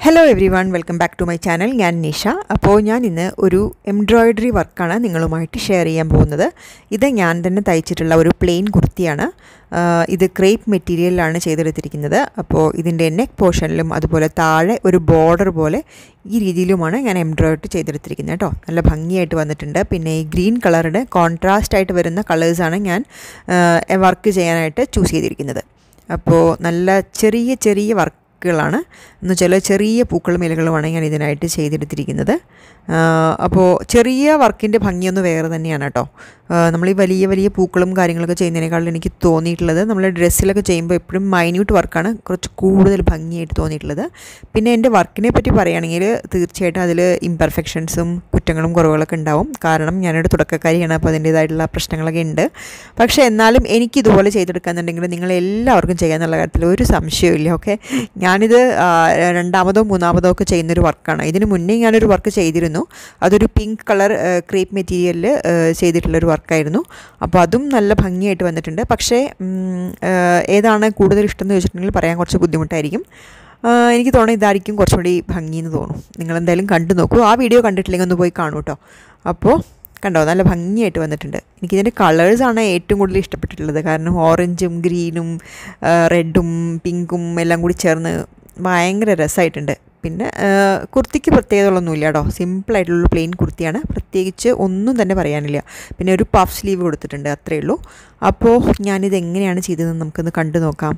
Hello everyone welcome back to my channel ഞാൻ നിഷ അപ്പോൾ ഞാൻ ഇന്ന് ഒരു എംബ്രോയ്ഡറി വർക്കാണ് നിങ്ങളുമായിട്ട് ഷെയർ ചെയ്യാൻ പോകുന്നത് ഇത് ഞാൻ തന്നെ തയ്ച്ചിട്ടുള്ള ഒരു പ്ലെയിൻ കുർത്തിയാണ് ആ, ഇത് ക്രേപ്പ് മെറ്റീരിയലിലാണ് ചെയ്തെടുത്തിരിക്കുന്നത് അപ്പോൾ ഇതിൻ്റെ നെക്ക് പോർഷനിലും അതുപോലെ താഴെ ഒരു ബോർഡർ പോലെ ഈ രീതിയിലുമാണ് ഞാൻ എംബ്രോയ്ഡറി ചെയ്തെടുത്തിരിക്കുന്നത് കേട്ടോ നല്ല ഭംഗിയായിട്ട് വന്നിട്ടുണ്ട് പിന്നെ ഈ ഗ്രീൻ കളറുടെ കോൺട്രാസ്റ്റ് ആയിട്ട് വരുന്ന കളേഴ്സാണ് ഞാൻ വർക്ക് ചെയ്യാനായിട്ട് ചൂസ് ചെയ്തിരിക്കുന്നത് അപ്പോൾ നല്ല ചെറിയ ചെറിയ വർക്കുകളാണ് എന്ന് വെച്ചാൽ ചെറിയ പൂക്കളും ഇലകളുമാണ് ഞാൻ ഇതിനായിട്ട് ചെയ്തെടുത്തിരിക്കുന്നത് അപ്പോൾ ചെറിയ വർക്കിൻ്റെ ഭംഗിയൊന്ന് വേറെ തന്നെയാണ് കേട്ടോ നമ്മൾ ഈ വലിയ വലിയ പൂക്കളും കാര്യങ്ങളൊക്കെ ചെയ്യുന്നതിനേക്കാളും എനിക്ക് തോന്നിയിട്ടുള്ളത് നമ്മൾ ഡ്രസ്സിലൊക്കെ ചെയ്യുമ്പോൾ എപ്പോഴും മൈന്യൂട്ട് വർക്കാണ് കുറച്ച് കൂടുതൽ ഭംഗിയായിട്ട് തോന്നിയിട്ടുള്ളത് പിന്നെ എൻ്റെ വർക്കിനെ പറ്റി പറയുകയാണെങ്കിൽ തീർച്ചയായിട്ടും അതിൽ ഇംപെർഫെക്ഷൻസും കുറ്റങ്ങളും കുറവുകളൊക്കെ ഉണ്ടാവും കാരണം ഞാനൊരു തുടക്കക്കാരിയാണ് അപ്പോൾ അതിൻ്റേതായിട്ടുള്ള പ്രശ്നങ്ങളൊക്കെ ഉണ്ട് പക്ഷേ എന്നാലും എനിക്കിതുപോലെ ചെയ്തെടുക്കാന്നുണ്ടെങ്കിൽ നിങ്ങൾ എല്ലാവർക്കും ചെയ്യാന്നുള്ള കാര്യത്തിൽ ഒരു സംശയമില്ല ഓക്കെ ഞാനിത് ആ, രണ്ടാമതോ മൂന്നാമതോ ഒക്കെ ചെയ്യുന്നൊരു വർക്കാണ് ഇതിന് മുന്നേ ഞാനൊരു വർക്ക് ചെയ്തിരുന്നു അതൊരു പിങ്ക് കളർ ക്രേപ്പ് മെറ്റീരിയലിൽ ചെയ്തിട്ടുള്ളൊരു വർക്കായിരുന്നു അപ്പോൾ അതും നല്ല ഭംഗിയായിട്ട് വന്നിട്ടുണ്ട് പക്ഷേ ഉം, ആ, ഏതാണ് കൂടുതൽ ഇഷ്ടം എന്ന് ചോദിച്ചിട്ടുണ്ടെങ്കിൽ പറയാൻ കുറച്ച് ബുദ്ധിമുട്ടായിരിക്കും ആ, എനിക്ക് തോന്നുന്നു ഇതായിരിക്കും കുറച്ചുകൂടി ഭംഗിയെന്ന് തോന്നും നിങ്ങൾ എന്തായാലും കണ്ടു നോക്കൂ ആ വീഡിയോ കണ്ടിട്ടില്ലെങ്കിൽ ഒന്ന് പോയി കാണൂ കേട്ടോ അപ്പോൾ കണ്ടോ നല്ല ഭംഗിയായിട്ട് വന്നിട്ടുണ്ട് എനിക്കിതിൻ്റെ കളേഴ്സാണ് ഏറ്റവും കൂടുതൽ ഇഷ്ടപ്പെട്ടിട്ടുള്ളത് കാരണം ഓറഞ്ചും ഗ്രീനും റെഡും പിങ്കും എല്ലാം കൂടി ചേർന്ന് ഭയങ്കര രസമായിട്ടുണ്ട് പിന്നെ ആ, കുർത്തിക്ക് പ്രത്യേകതകളൊന്നുമില്ല കേട്ടോ സിമ്പിളായിട്ടുള്ള പ്ലെയിൻ കുർത്തിയാണ് പ്രത്യേകിച്ച് ഒന്നും തന്നെ പറയാനില്ല പിന്നെ ഒരു പഫ് സ്ലീവ് കൊടുത്തിട്ടുണ്ട് അത്രയേ ഉള്ളൂ അപ്പോൾ ഞാനിത് എങ്ങനെയാണ് ചെയ്തതെന്ന് നമുക്കൊന്ന് കണ്ടു നോക്കാം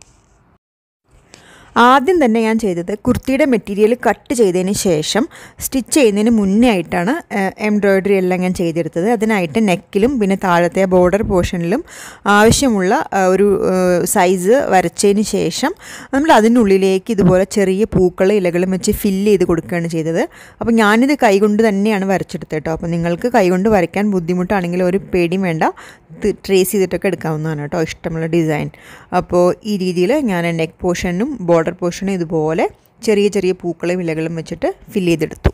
ആദ്യം തന്നെ ഞാൻ ചെയ്തത് കുർത്തിയുടെ മെറ്റീരിയൽ കട്ട് ചെയ്തതിന് ശേഷം സ്റ്റിച്ച് ചെയ്യുന്നതിന് മുന്നേ ആയിട്ടാണ് എംബ്രോയ്ഡറി എല്ലാം ഞാൻ ചെയ്തെടുത്തത് അതിനായിട്ട് നെക്കിലും പിന്നെ താഴത്തെ ബോർഡർ പോർഷനിലും ആവശ്യമുള്ള ആ, ഒരു സൈസ് വരച്ചതിന് ശേഷം നമ്മൾ അതിനുള്ളിലേക്ക് ഇതുപോലെ ചെറിയ പൂക്കൾ ഇലകളും വെച്ച് ഫില്ല് ചെയ്ത് കൊടുക്കുകയാണ് ചെയ്തത് അപ്പോൾ ഞാനിത് കൈകൊണ്ട് തന്നെയാണ് വരച്ചെടുത്തത് കേട്ടോ അപ്പോൾ നിങ്ങൾക്ക് കൈകൊണ്ട് വരയ്ക്കാൻ ബുദ്ധിമുട്ടാണെങ്കിൽ ഒരു പേടിയും വേണ്ട ട്രേസ് ചെയ്തിട്ടൊക്കെ എടുക്കാവുന്നതാണ് കേട്ടോ ഇഷ്ടമുള്ള ഡിസൈൻ അപ്പോൾ ഈ രീതിയിൽ ഞാൻ നെക്ക് പോർഷനും ബോർഡർ പോർഷനും ഇതുപോലെ ചെറിയ ചെറിയ പൂക്കളും ഇലകളും വെച്ചിട്ട് ഫില്ല് ചെയ്തെടുത്തു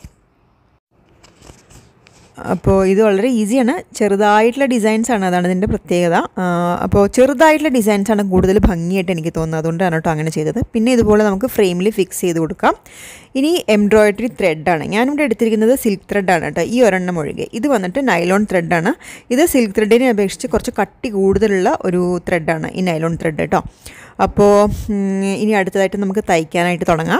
അപ്പോൾ ഇത് വളരെ ഈസിയാണ് ചെറുതായിട്ടുള്ള ഡിസൈൻസ് ആണ് അതാണ് ഇതിൻ്റെ പ്രത്യേകത ആ, അപ്പോൾ ചെറുതായിട്ടുള്ള ഡിസൈൻസ് ആണ് കൂടുതൽ ഭംഗിയായിട്ട് എനിക്ക് തോന്നുന്നത് അതുകൊണ്ടാണ് കേട്ടോ അങ്ങനെ ചെയ്തത് പിന്നെ ഇതുപോലെ നമുക്ക് ഫ്രെയിമിൽ ഫിക്സ് ചെയ്ത് കൊടുക്കാം ഇനി എംബ്രോയ്ഡറി ത്രെഡാണ് ഞാനിവിടെ എടുത്തിരിക്കുന്നത് സിൽക്ക് ത്രെഡാണ് കേട്ടോ ഈ ഒരെണ്ണം ഒഴികെ ഇത് വന്നിട്ട് നൈലോൺ ത്രെഡാണ് ഇത് സിൽക്ക് ത്രെഡിനെ അപേക്ഷിച്ച് കുറച്ച് കട്ടി കൂടുതലുള്ള ഒരു ത്രെഡാണ് ഈ നൈലോൺ ത്രെഡ് കേട്ടോ അപ്പോൾ ഉം, ഇനി അടുത്തതായിട്ട് നമുക്ക് തയ്ക്കാനായിട്ട് തുടങ്ങാം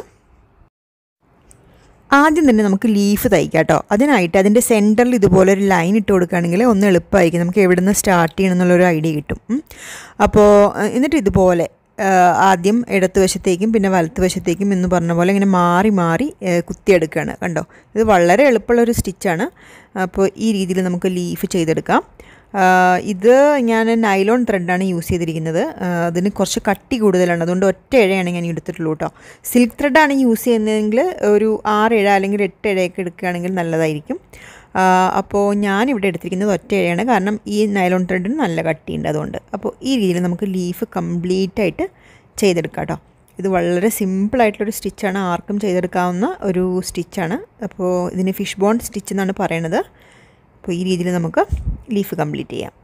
ആദ്യം തന്നെ നമുക്ക് ലീഫ് തയ്ക്കാം കേട്ടോ അതിനായിട്ട് അതിൻ്റെ സെൻറ്ററിൽ ഇതുപോലെ ഒരു ലൈൻ ഇട്ട് കൊടുക്കുകയാണെങ്കിൽ ഒന്ന് എളുപ്പമായിരിക്കും നമുക്ക് എവിടെ നിന്ന് സ്റ്റാർട്ട് ചെയ്യണം എന്നുള്ളൊരു ഐഡിയ കിട്ടും ഉം. അപ്പോൾ ഏഹ്, എന്നിട്ട് ഇതുപോലെ ഏഹ്, ആദ്യം ഇടത്ത് വശത്തേക്കും പിന്നെ വലത്ത് വശത്തേക്കും എന്ന് പറഞ്ഞ പോലെ ഇങ്ങനെ മാറി മാറി ഏഹ്, കുത്തിയെടുക്കുകയാണ് കണ്ടോ ഇത് വളരെ എളുപ്പമുള്ള ഒരു സ്റ്റിച്ചാണ് അപ്പോൾ ഈ രീതിയിൽ നമുക്ക് ലീഫ് ചെയ്തെടുക്കാം ആ, ഇത് ഞാൻ നൈലോൺ ത്രെഡാണ് യൂസ് ചെയ്തിരിക്കുന്നത് ആ, അതിന് കുറച്ച് കട്ടി കൂടുതലാണ് അതുകൊണ്ട് ഒറ്റ ഇഴയാണ് ഞാൻ എടുത്തിട്ടുള്ളൂ കേട്ടോ സിൽക്ക് ത്രെഡാണ് യൂസ് ചെയ്യുന്നതെങ്കിൽ ഒരു ആറ് ഇഴ അല്ലെങ്കിൽ എട്ട് ഇഴയൊക്കെ എടുക്കുകയാണെങ്കിൽ നല്ലതായിരിക്കും ആ, അപ്പോൾ ഞാനിവിടെ എടുത്തിരിക്കുന്നത് ഒറ്റ ഇഴയാണ് കാരണം ഈ നൈലോൺ ത്രെഡിന് നല്ല കട്ടിയുണ്ട് അതുകൊണ്ട് അപ്പോൾ ഈ രീതിയിൽ നമുക്ക് ലീഫ് കംപ്ലീറ്റ് ആയിട്ട് ചെയ്തെടുക്കാം കേട്ടോ ഇത് വളരെ സിമ്പിളായിട്ടുള്ളൊരു സ്റ്റിച്ചാണ് ആർക്കും ചെയ്തെടുക്കാവുന്ന ഒരു സ്റ്റിച്ചാണ് അപ്പോൾ ഇതിന് ഫിഷ് ബോൺ സ്റ്റിച്ച് എന്നാണ് പറയണത് അപ്പോൾ ഈ രീതിയിൽ നമുക്ക് ലീഫ് കംപ്ലീറ്റ് ചെയ്യാം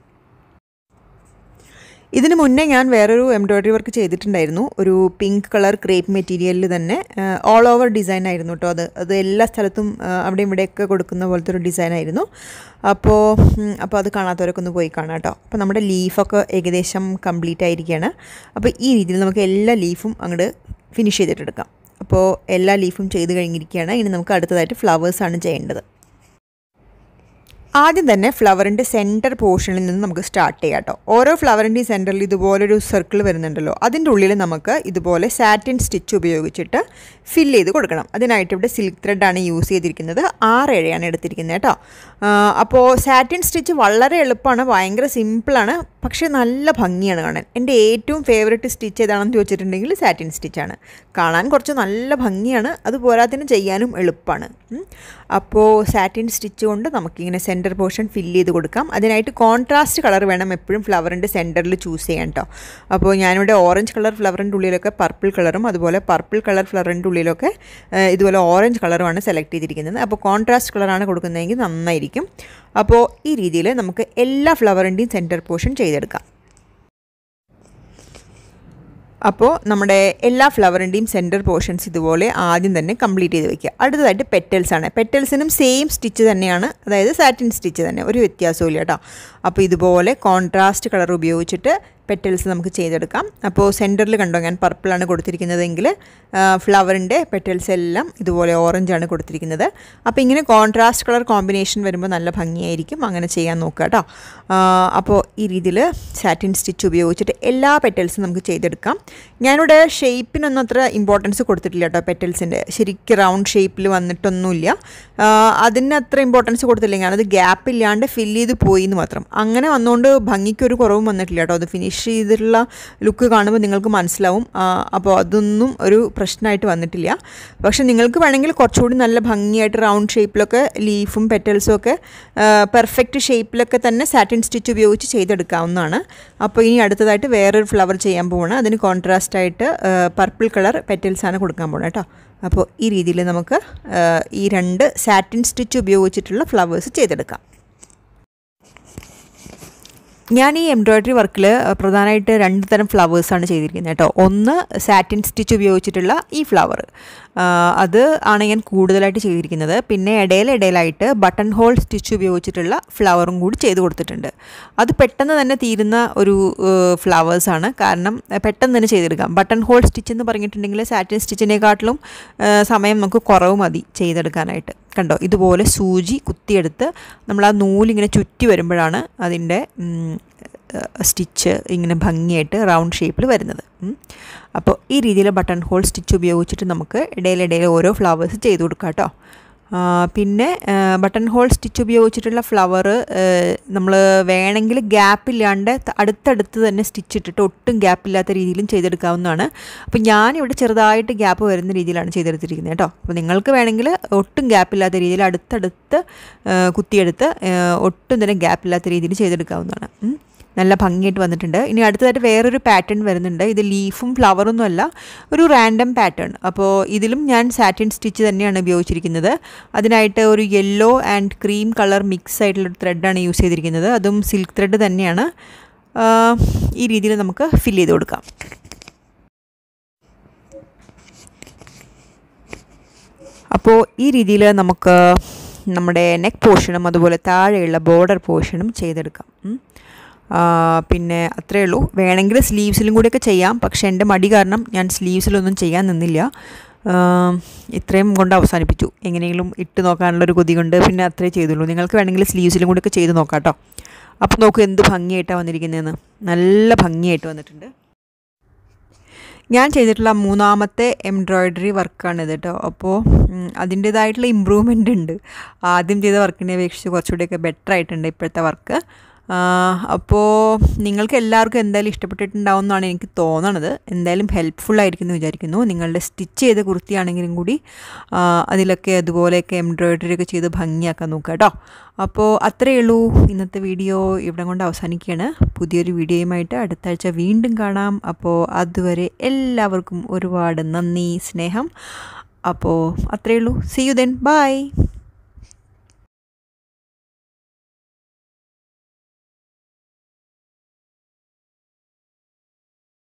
ഇതിന് മുന്നേ ഞാൻ വേറൊരു എംബ്രോയ്ഡറി വർക്ക് ചെയ്തിട്ടുണ്ടായിരുന്നു ഒരു പിങ്ക് കളർ ക്രേപ്പ് മെറ്റീരിയലിൽ തന്നെ ഓൾ ഓവർ ഡിസൈൻ ആയിരുന്നു കേട്ടോ അത് അത് എല്ലാ സ്ഥലത്തും ആ, അവിടെയും ഇവിടെയൊക്കെ കൊടുക്കുന്ന പോലത്തെ ഒരു ഡിസൈൻ ആയിരുന്നു അപ്പോൾ ഉം, അപ്പോൾ അത് കാണാത്തവരൊക്കെ ഒന്ന് പോയി കാണാം കേട്ടോ അപ്പോൾ നമ്മുടെ ലീഫൊക്കെ ഏകദേശം കംപ്ലീറ്റ് ആയിരിക്കുകയാണ് അപ്പോൾ ഈ രീതിയിൽ നമുക്ക് എല്ലാ ലീഫും അങ്ങോട്ട് ഫിനിഷ് ചെയ്തിട്ടെടുക്കാം അപ്പോൾ എല്ലാ ലീഫും ചെയ്ത് കഴിഞ്ഞിരിക്കുകയാണ് ഇനി നമുക്ക് അടുത്തതായിട്ട് ഫ്ലവേഴ്സാണ് ചെയ്യേണ്ടത് ആദ്യം തന്നെ ഫ്ലവറിൻ്റെ സെൻറ്റർ പോർഷനിൽ നിന്ന് നമുക്ക് സ്റ്റാർട്ട് ചെയ്യാം കേട്ടോ ഓരോ ഫ്ലവറിൻ്റെയും സെൻറ്ററിൽ ഇതുപോലൊരു സർക്കിൾ വരുന്നുണ്ടല്ലോ അതിൻ്റെ ഉള്ളിൽ നമുക്ക് ഇതുപോലെ സാറ്റിൻ സ്റ്റിച്ച് ഉപയോഗിച്ചിട്ട് ഫില്ല് ചെയ്ത് കൊടുക്കണം അതിനായിട്ട് ഇവിടെ സിൽക്ക് ത്രെഡാണ് യൂസ് ചെയ്തിരിക്കുന്നത് ആറ് ഇഴയാണ് എടുത്തിരിക്കുന്നത് കേട്ടോ ആ, അപ്പോൾ സാറ്റിൻ സ്റ്റിച്ച് വളരെ എളുപ്പമാണ് ഭയങ്കര സിമ്പിളാണ് പക്ഷേ നല്ല ഭംഗിയാണ് കാണാൻ എൻ്റെ ഏറ്റവും ഫേവററ്റ് സ്റ്റിച്ച് ഏതാണെന്ന് ചോദിച്ചിട്ടുണ്ടെങ്കിൽ സാറ്റിൻ സ്റ്റിച്ചാണ് കാണാൻ കുറച്ച് നല്ല ഭംഗിയാണ് അത് പോരാത്തിന് ചെയ്യാനും എളുപ്പമാണ് ഉം. അപ്പോൾ സാറ്റിൻ സ്റ്റിച്ച് കൊണ്ട് നമുക്കിങ്ങനെ സെൻറ്റർ പോർഷൻ ഫില്ല് ചെയ്ത് കൊടുക്കാം അതിനായിട്ട് കോൺട്രാസ്റ്റ് കളർ വേണം എപ്പോഴും ഫ്ലവറിൻ്റെ സെൻറ്ററിൽ ചൂസ് ചെയ്യാൻ കേട്ടോ അപ്പോൾ ഞാനിവിടെ ഓറഞ്ച് കളർ ഫ്ലവറിൻ്റെ ഉള്ളിലൊക്കെ പർപ്പിൾ കളറും അതുപോലെ പർപ്പിൾ കളർ ഫ്ലവറിൻ്റെ ഉള്ളിലൊക്കെ ഏഹ്, ഇതുപോലെ ഓറഞ്ച് കളറുമാണ് സെലക്ട് ചെയ്തിരിക്കുന്നത് അപ്പോൾ കോൺട്രാസ്റ്റ് കളറാണ് കൊടുക്കുന്നതെങ്കിൽ നന്നായിരിക്കും അപ്പോൾ ഈ രീതിയിൽ നമുക്ക് എല്ലാ ഫ്ലവറിൻ്റെയും സെൻറ്റർ പോർഷൻ ചെയ്തെടുക്കാം അപ്പോൾ നമ്മുടെ എല്ലാ ഫ്ലവറിൻ്റെയും സെൻറ്റർ പോർഷൻസ് ഇതുപോലെ ആദ്യം തന്നെ കംപ്ലീറ്റ് ചെയ്ത് വെക്കുക അടുത്തതായിട്ട് പെറ്റൽസ് ആണ് പെറ്റൽസിനും സെയിം സ്റ്റിച്ച് തന്നെയാണ് അതായത് സാറ്റിൻ സ്റ്റിച്ച് തന്നെ ഒരു വ്യത്യാസവും ഇല്ല കേട്ടോ അപ്പോൾ ഇതുപോലെ കോൺട്രാസ്റ്റ് കളർ ഉപയോഗിച്ചിട്ട് പെറ്റൽസ് നമുക്ക് ചെയ്തെടുക്കാം അപ്പോൾ സെൻറ്ററിൽ കണ്ടോ ഞാൻ പർപ്പിളാണ് കൊടുത്തിരിക്കുന്നതെങ്കിൽ ഫ്ലവറിൻ്റെ പെറ്റൽസ് എല്ലാം ഇതുപോലെ ഓറഞ്ചാണ് കൊടുത്തിരിക്കുന്നത് അപ്പോൾ ഇങ്ങനെ കോൺട്രാസ്റ്റ് കളർ കോമ്പിനേഷൻ വരുമ്പോൾ നല്ല ഭംഗിയായിരിക്കും അങ്ങനെ ചെയ്യാൻ നോക്കുക കേട്ടോ അപ്പോൾ ഈ രീതിയിൽ സാറ്റിൻ സ്റ്റിച്ച് ഉപയോഗിച്ചിട്ട് എല്ലാ പെറ്റൽസും നമുക്ക് ചെയ്തെടുക്കാം ഞാനിവിടെ ഷേപ്പിനൊന്നും അത്ര ഇമ്പോർട്ടൻസ് കൊടുത്തിട്ടില്ല കേട്ടോ പെറ്റൽസിൻ്റെ ശരിക്കും റൗണ്ട് ഷേപ്പിൽ വന്നിട്ടൊന്നുമില്ല അതിന് അത്ര ഇമ്പോർട്ടൻസ് കൊടുത്തില്ലെങ്കിൽ അത് ഗ്യാപ്പ് ഇല്ലാണ്ട് ഫില്ല് ചെയ്ത് പോയി എന്ന് മാത്രം അങ്ങനെ വന്നുകൊണ്ട് ഭംഗിക്കൊരു കുറവും വന്നിട്ടില്ല കേട്ടോ അത് ഫിനിഷ് ചെയ്തിട്ടുള്ള ലുക്ക് കാണുമ്പോൾ നിങ്ങൾക്ക് മനസ്സിലാവും അപ്പോൾ അതൊന്നും ഒരു പ്രശ്നമായിട്ട് വന്നിട്ടില്ല പക്ഷേ നിങ്ങൾക്ക് വേണമെങ്കിൽ കുറച്ചുകൂടി നല്ല ഭംഗിയായിട്ട് റൗണ്ട് ഷേപ്പിലൊക്കെ ലീഫും പെറ്റൽസും ഒക്കെ പെർഫെക്റ്റ് ഷേപ്പിലൊക്കെ തന്നെ സാറ്റിൻ സ്റ്റിച്ച് ഉപയോഗിച്ച് ചെയ്തെടുക്കാവുന്നതാണ് അപ്പോൾ ഇനി അടുത്തതായിട്ട് വേറൊരു ഫ്ലവർ ചെയ്യാൻ പോവാണ് അതിന് കോൺട്രാസ്റ്റ് ആയിട്ട് പർപ്പിൾ കളർ പെറ്റൽസാണ് കൊടുക്കാൻ പോകുന്നത് കേട്ടോ അപ്പോൾ ഈ രീതിയിൽ നമുക്ക് ഈ രണ്ട് സാറ്റിൻ സ്റ്റിച്ച് ഉപയോഗിച്ചിട്ടുള്ള ഫ്ലവേഴ്സ് ചെയ്തെടുക്കാം ഞാൻ ഈ എംബ്രോയ്ഡറി വർക്കിൽ പ്രധാനമായിട്ട് രണ്ട് തരം ഫ്ലവേഴ്സാണ് ചെയ്തിരിക്കുന്നത് കേട്ടോ ഒന്ന് സാറ്റിൻ സ്റ്റിച്ച് ഉപയോഗിച്ചിട്ടുള്ള ഈ ഫ്ലവർ അത് ആണ് ഞാൻ കൂടുതലായിട്ട് ചെയ്തിരിക്കുന്നത് പിന്നെ ഇടയിൽ ഇടയിലായിട്ട് ബട്ടൺ ഹോൾ സ്റ്റിച്ച് ഉപയോഗിച്ചിട്ടുള്ള ഫ്ലവറും കൂടി ചെയ്ത് കൊടുത്തിട്ടുണ്ട് അത് പെട്ടെന്ന് തന്നെ തീരുന്ന ഒരു ഫ്ലവേഴ്സാണ് കാരണം പെട്ടെന്ന് തന്നെ ചെയ്തെടുക്കാം ബട്ടൺ ഹോൾ സ്റ്റിച്ച് എന്ന് പറഞ്ഞിട്ടുണ്ടെങ്കിൽ സാറ്റിൻ സ്റ്റിച്ചിനെക്കാട്ടിലും സമയം നമുക്ക് കുറവ് മതി ചെയ്തെടുക്കാനായിട്ട് കണ്ടോ ഇതുപോലെ സൂചി കുത്തിയെടുത്ത് നമ്മൾ ആ നൂലിങ്ങനെ ചുറ്റി വരുമ്പോഴാണ് അതിൻ്റെ സ്റ്റിച്ച് ഇങ്ങനെ ഭംഗിയായിട്ട് റൗണ്ട് ഷേപ്പിൽ വരുന്നത് അപ്പോൾ ഈ രീതിയിൽ ബട്ടൺ ഹോൾ സ്റ്റിച്ച് ഉപയോഗിച്ചിട്ട് നമുക്ക് ഇടയിലിടയിൽ ഓരോ ഫ്ലവേഴ്സ് ചെയ്ത് കൊടുക്കാം കേട്ടോ പിന്നെ ബട്ടൺ ഹോൾ സ്റ്റിച്ച് ഉപയോഗിച്ചിട്ടുള്ള ഫ്ലവർ നമ്മൾ വേണമെങ്കിൽ ഗ്യാപ്പ് ഇല്ലാണ്ട് അടുത്തടുത്ത് തന്നെ സ്റ്റിച്ച് ഇട്ടിട്ട് ഒട്ടും ഗ്യാപ്പ് ഇല്ലാത്ത രീതിയിലും ചെയ്തെടുക്കാവുന്നതാണ് അപ്പോൾ ഞാനിവിടെ ചെറുതായിട്ട് ഗ്യാപ്പ് വരുന്ന രീതിയിലാണ് ചെയ്തെടുത്തിരിക്കുന്നത് കേട്ടോ അപ്പോൾ നിങ്ങൾക്ക് വേണമെങ്കിൽ ഒട്ടും ഗ്യാപ്പ് ഇല്ലാത്ത രീതിയിൽ അടുത്തടുത്ത് കുത്തിയെടുത്ത് ഒട്ടും തന്നെ ഗ്യാപ്പ് ഇല്ലാത്ത രീതിയിൽ ചെയ്തെടുക്കാവുന്നതാണ് നല്ല ഭംഗിയായിട്ട് വന്നിട്ടുണ്ട് ഇനി അടുത്തതായിട്ട് വേറൊരു പാറ്റേൺ വരുന്നുണ്ട് ഇത് ലീഫും ഫ്ലവറൊന്നും അല്ല ഒരു റാൻഡം പാറ്റേൺ അപ്പോൾ ഇതിലും ഞാൻ സാറ്റിൻ സ്റ്റിച്ച് തന്നെയാണ് ഉപയോഗിച്ചിരിക്കുന്നത് അതിനായിട്ട് ഒരു yellow and cream colour mix ആയിട്ടുള്ള ത്രെഡാണ് യൂസ് ചെയ്തിരിക്കുന്നത് അതും സിൽക്ക് ത്രെഡ് തന്നെയാണ് ഈ രീതിയിൽ നമുക്ക് ഫില്ല് ചെയ്ത് കൊടുക്കാം അപ്പോൾ ഈ രീതിയിൽ നമുക്ക് നമ്മുടെ നെക്ക് പോർഷനും അതുപോലെ താഴെയുള്ള ബോർഡർ പോർഷനും ചെയ്തെടുക്കാം പിന്നെ അത്രയേ ഉള്ളൂ വേണമെങ്കിൽ സ്ലീവ്സിലും കൂടെയൊക്കെ ചെയ്യാം പക്ഷേ എൻ്റെ മടി കാരണം ഞാൻ സ്ലീവ്സിലൊന്നും ചെയ്യാൻ നിന്നില്ല ഇത്രയും കൊണ്ട് അവസാനിപ്പിച്ചു എങ്ങനെയെങ്കിലും ഇട്ട് നോക്കാനുള്ളൊരു കൊതി കൊണ്ട് പിന്നെ അത്രേ ചെയ്തുള്ളൂ നിങ്ങൾക്ക് വേണമെങ്കിൽ സ്ലീവ്സിലും കൂടെയൊക്കെ ചെയ്ത് നോക്കാം കേട്ടോ അപ്പോൾ നോക്കൂ എന്ത് ഭംഗിയായിട്ടാണ് വന്നിരിക്കുന്നതെന്ന് നല്ല ഭംഗിയായിട്ട് വന്നിട്ടുണ്ട് ഞാൻ ചെയ്തിട്ടുള്ള മൂന്നാമത്തെ എംബ്രോയ്ഡറി വർക്കാണിത് കേട്ടോ അപ്പോൾ അതിൻ്റേതായിട്ടുള്ള ഇമ്പ്രൂവ്മെൻ്റ് ഉണ്ട് ആദ്യം ചെയ്ത വർക്കിനെ അപേക്ഷിച്ച് കുറച്ചുകൂടിയൊക്കെ ബെറ്റർ ആയിട്ടുണ്ട് ഇപ്പോഴത്തെ വർക്ക് അപ്പോൾ നിങ്ങൾക്ക് എല്ലാവർക്കും എന്തായാലും ഇഷ്ടപ്പെട്ടിട്ടുണ്ടാവും എന്നാണ് എനിക്ക് തോന്നണത് എന്തായാലും ഹെൽപ്ഫുൾ ആയിരിക്കും എന്ന് വിചാരിക്കുന്നു നിങ്ങളുടെ സ്റ്റിച്ച് ചെയ്ത കുർത്തിയാണെങ്കിലും കൂടി അതിലൊക്കെ അതുപോലെയൊക്കെ എംബ്രോയ്ഡറി ഒക്കെ ചെയ്ത് ഭംഗിയാക്കാൻ നോക്കുക കേട്ടോ അപ്പോൾ അത്രയേ ഉള്ളൂ ഇന്നത്തെ വീഡിയോ ഇവിടെ കൊണ്ട് അവസാനിക്കുകയാണ് പുതിയൊരു വീഡിയോയുമായിട്ട് അടുത്ത ആഴ്ച വീണ്ടും കാണാം അപ്പോൾ അതുവരെ എല്ലാവർക്കും ഒരുപാട് നന്ദി സ്നേഹം അപ്പോൾ അത്രയേ ഉള്ളൂ സി യു ദെൻ ബൈ